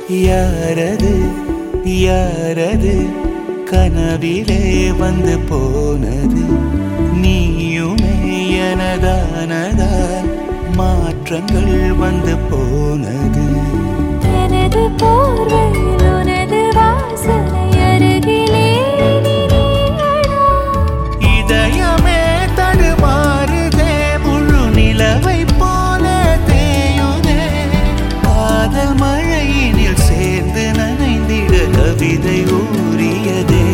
யாரது யாரது கனவிலே வந்து போனது நீயுமே எனதானதால் மாற்றங்கள் வந்து போனது எனது போர்வையில் உனது வாசனை அருகிலே நீ நீயடா. இதயமே தடுமாறுதே முழு நிலவை போல தேயுதே காதல் மழையினில் சேர்ந்து நனைந்திட கவிதை ஊறியதே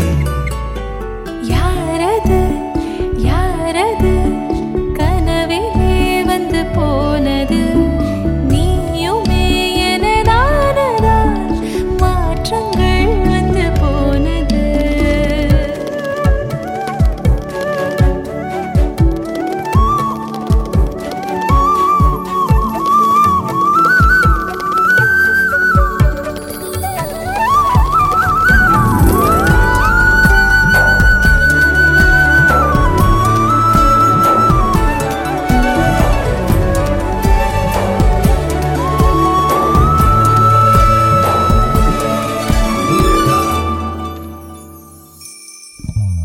யாரது யாரது கனவிலே வந்து போனது நீயுமே எனதானதால் மாற்றங்கள் வந்து போனது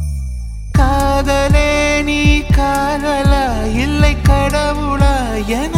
காதலே நீ காதலா இல்லை கடவுளா என